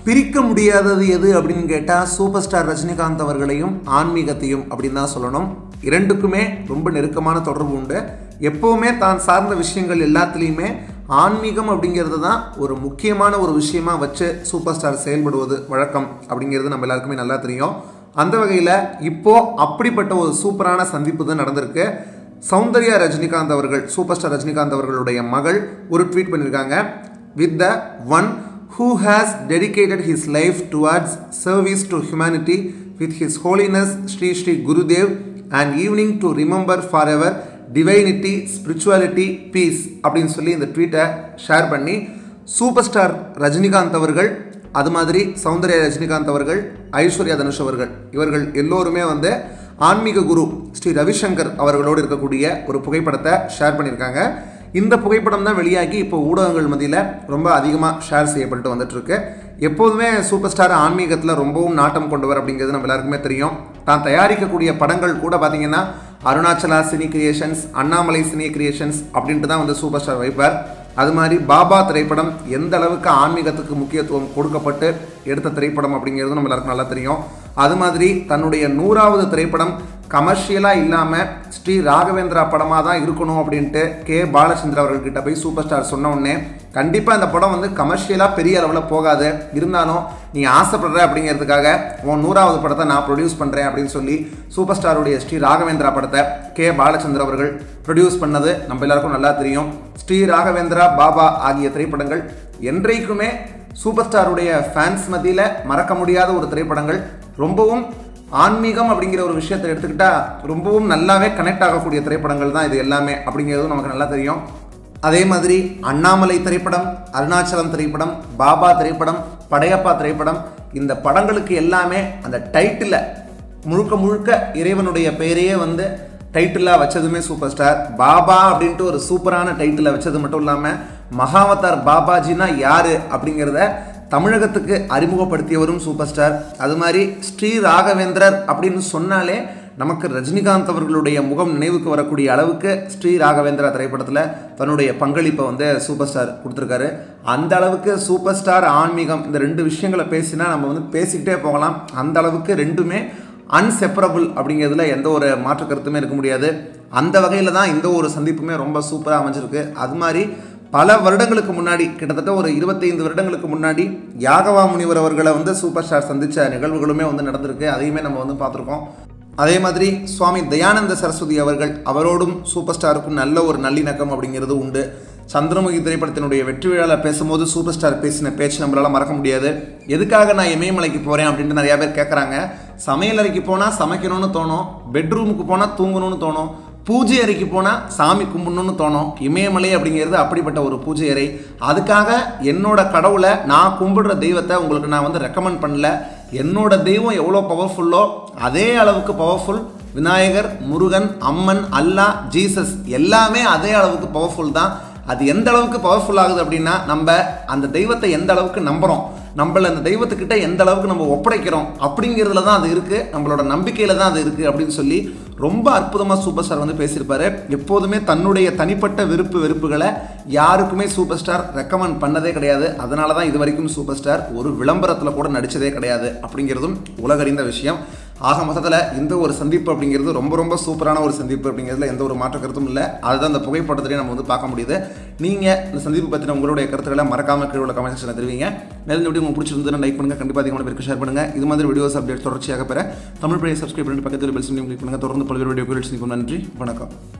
பிரிக்க முடியாதது எது அப்படின்னு கேட்டால் சூப்பர் ஸ்டார் ரஜினிகாந்த் அவர்களையும் ஆன்மீகத்தையும் அப்படின்னு தான் சொல்லணும் இரண்டுக்குமே ரொம்ப நெருக்கமான தொடர்பு உண்டு எப்போவுமே தான் சார்ந்த விஷயங்கள் எல்லாத்துலேயுமே ஆன்மீகம் அப்படிங்கிறது தான் ஒரு முக்கியமான ஒரு விஷயமா வச்சு சூப்பர் ஸ்டார் செயல்படுவது வழக்கம் அப்படிங்கிறது நம்ம எல்லாருக்குமே நல்லா தெரியும் அந்த வகையில் இப்போ அப்படிப்பட்ட ஒரு சூப்பரான சந்திப்பு தான் நடந்திருக்கு சௌந்தர்யா ரஜினிகாந்த் அவர்கள் சூப்பர் ஸ்டார் ரஜினிகாந்த் அவர்களுடைய மகள் ஒரு ட்வீட் பண்ணியிருக்காங்க with the one who has dedicated his life towards service to humanity with his holiness Sri Sri Gurudev and evening to remember forever divinity, spirituality, peace அப்படின்னு சொல்லி இந்த ட்வீட்டை ஷேர் பண்ணி சூப்பர் ஸ்டார் ரஜினிகாந்த் அவர்கள் அது மாதிரி சௌந்தர்யா ரஜினிகாந்த் அவர்கள் ஐஸ்வர்யா தனுஷ் அவர்கள் இவர்கள் எல்லோருமே வந்து ஆன்மீக குரு ஸ்ரீ ரவிசங்கர் அவர்களோடு இருக்கக்கூடிய ஒரு புகைப்படத்தை ஷேர் பண்ணியிருக்காங்க இந்த புகைப்படம் தான் வெளியாகி இப்போ ஊடகங்கள் மத்தியில் ரொம்ப அதிகமாக ஷேர் செய்யப்பட்டு வந்துட்டு இருக்கு எப்போதுமே சூப்பர் ஸ்டார் ஆன்மீகத்தில் ரொம்பவும் நாட்டம் கொண்டவர் அப்படிங்கிறது நம்ம எல்லாருக்குமே தெரியும் தான் தயாரிக்கக்கூடிய படங்கள் கூட பார்த்தீங்கன்னா Arunachala cine creations Annamalai cine creations அப்படின்ட்டு தான் வந்து சூப்பர் ஸ்டார் வைப்பார் அது மாதிரி பாபா திரைப்படம் எந்த அளவுக்கு ஆன்மீகத்துக்கு முக்கியத்துவம் கொடுக்கப்பட்டு எடுத்த திரைப்படம் அப்படிங்கிறது நம்ம எல்லாருக்கும் நல்லா தெரியும் அது மாதிரி தன்னுடைய நூறாவது திரைப்படம் கமர்ஷியலாக இல்லாமல் ஸ்ரீ ராகவேந்திரா படமாக தான் இருக்கணும் அப்படின்ட்டு கே பாலச்சந்திர அவர்கள்கிட்ட போய் சூப்பர் ஸ்டார் சொன்ன உடனே கண்டிப்பாக இந்த படம் வந்து கமர்ஷியலாக பெரிய அளவில் போகாது இருந்தாலும் நீ ஆசைப்படுற அப்படிங்கிறதுக்காக உன் நூறாவது படத்தை நான் ப்ரொடியூஸ் பண்ணுறேன் அப்படின்னு சொல்லி சூப்பர் ஸ்டாருடைய ஸ்ரீ ராகவேந்திரா படத்தை கே பாலச்சந்திர அவர்கள் ப்ரொடியூஸ் பண்ணது நம்ம எல்லாருக்கும் நல்லா தெரியும் ஸ்ரீ ராகவேந்திரா பாபா ஆகிய திரைப்படங்கள் என்றைக்குமே சூப்பர் ஸ்டாருடைய ஃபேன்ஸ் மத்தியில் மறக்க முடியாத ஒரு திரைப்படங்கள் ரொம்பவும் ஆன்மீகம் அப்படிங்கிற ஒரு விஷயத்தை எடுத்துக்கிட்டா ரொம்பவும் நல்லாவே கனெக்ட் ஆகக்கூடிய திரைப்படங்கள் தான் இது எல்லாமே அப்படிங்கிறதும் நமக்கு நல்லா தெரியும் அதே மாதிரி அண்ணாமலை திரைப்படம் அருணாச்சலம் திரைப்படம் பாபா திரைப்படம் படையப்பா திரைப்படம் இந்த படங்களுக்கு எல்லாமே அந்த டைட்டில் முழுக்க முழுக்க இறைவனுடைய பெயரையே வந்து டைட்டிலாக வச்சதுமே சூப்பர் ஸ்டார் பாபா அப்படின்ட்டு ஒரு சூப்பரான டைட்டிலை வச்சது மட்டும் இல்லாமல் மகாவதார் பாபாஜினா யாரு அப்படிங்கிறத தமிழகத்துக்கு அறிமுகப்படுத்தியவரும் சூப்பர் ஸ்டார் அது மாதிரி ஸ்ரீ ராகவேந்திரர் அப்படின்னு சொன்னாலே நமக்கு ரஜினிகாந்த் அவர்களுடைய முகம் நினைவுக்கு வரக்கூடிய அளவுக்கு ஸ்ரீ ராகவேந்திரா திரைப்படத்தில் தன்னுடைய பங்களிப்பை வந்து சூப்பர் ஸ்டார் கொடுத்துருக்காரு அந்த அளவுக்கு சூப்பர் ஸ்டார் ஆன்மீகம் இந்த ரெண்டு விஷயங்களை பேசினா நம்ம வந்து பேசிக்கிட்டே போகலாம் அந்த அளவுக்கு ரெண்டுமே அன்செப்பரபிள் அப்படிங்கிறதுல எந்த ஒரு மாற்று கருத்துமே இருக்க முடியாது அந்த வகையில் தான் இந்த ஒரு சந்திப்புமே ரொம்ப சூப்பராக அமைஞ்சிருக்கு அது மாதிரி பல வருடங்களுக்கு முன்னாடி கிட்டத்தட்ட ஒரு இருபத்தைந்து வருடங்களுக்கு முன்னாடி யாகவா முனிவர் அவர்களை வந்து சூப்பர் ஸ்டார் சந்தித்த நிகழ்வுகளுமே வந்து நடந்திருக்கு அதையுமே நம்ம வந்து பார்த்துருக்கோம் அதே மாதிரி சுவாமி தயானந்த சரஸ்வதி அவர்கள் அவரோடும் சூப்பர் ஸ்டாருக்கும் நல்ல ஒரு நல்லிணக்கம் அப்படிங்கிறது உண்டு சந்திரமுகி திரைப்படத்தினுடைய வெற்றி விழாவில் பேசும்போது சூப்பர் ஸ்டார் பேசின பேச்சு நம்மளால மறக்க முடியாது எதுக்காக நான் இமயமலைக்கு போகிறேன் அப்படின்ட்டு நிறையா பேர் கேட்குறாங்க சமையல் அறைக்கு போனால் சமைக்கணும்னு தோணும் பெட்ரூமுக்கு போனால் தூங்கணும்னு தோணும் பூஜை அறைக்கு போனால் சாமி கும்பிடணும்னு தோணும் இமயமலை அப்படிங்கிறது அப்படிப்பட்ட ஒரு பூஜை அறை அதுக்காக என்னோட கடவுளை நான் கும்பிடுற தெய்வத்தை உங்களுக்கு நான் வந்து ரெக்கமெண்ட் பண்ணல என்னோட தெய்வம் எவ்வளோ பவர்ஃபுல்லோ அதே அளவுக்கு powerful Vinayagar Murugan Amman Allah Jesus எல்லாமே அதே அளவுக்கு பவர்ஃபுல் தான் அது எந்த அளவுக்கு பவர்ஃபுல் ஆகுது அப்படின்னா நம்ம அந்த தெய்வத்தை எந்த அளவுக்கு நம்புகிறோம் நம்மள அந்த தெய்வத்துக்கிட்ட எந்த அளவுக்கு நம்ம ஒப்படைக்கிறோம் அப்படிங்கிறதுல தான் அது இருக்குது நம்மளோட நம்பிக்கையில் தான் அது இருக்குது அப்படின்னு சொல்லி ரொம்ப அற்புதமாக சூப்பர் ஸ்டார் வந்து பேசியிருப்பாரு எப்போதுமே தன்னுடைய தனிப்பட்ட விருப்பு வெறுப்புகளை யாருக்குமே சூப்பர் ஸ்டார் ரெக்கமெண்ட் பண்ணதே கிடையாது அதனால தான் இது வரைக்கும் சூப்பர் ஸ்டார் ஒரு விளம்பரத்தில் கூட நடித்ததே கிடையாது அப்படிங்கிறதும் உலகறிந்த விஷயம் ஆக மொத்தத்தில் இந்த ஒரு சந்திப்பு அப்படிங்கிறது ரொம்ப ரொம்ப சூப்பரான ஒரு சந்திப்பு அப்படிங்கிறதுல எந்த ஒரு மாற்ற கருத்தும் இல்லை அதுதான் அந்த புகைப்படத்திலே நம்ம வந்து பார்க்க முடியுது நீங்கள் இந்த சந்திப்பு பற்றின உங்களுடைய கருத்துக்களை மறக்காம கீழே உள்ள கமெண்ட் செக்ஷனில் தெரிவிங்க மேலும் இந்த வீடியோ உங்களுக்கு பிடிச்சிருந்ததுன்னா லைக் பண்ணுங்கள் கண்டிப்பாக அதிகமான பேருக்கு ஷேர் பண்ணுங்கள் இது மாதிரி வீடியோஸ் அப்டேட் தொடர்ச்சியாக பெற தமிழ் பழைய சப்ஸ்கிரைப் பண்ணி பக்கத்தில் பெல் சிம்லையும் கிளிக் பண்ணுங்கள் தொடர்ந்து பல்வேறு வீடியோ நன்றி வணக்கம்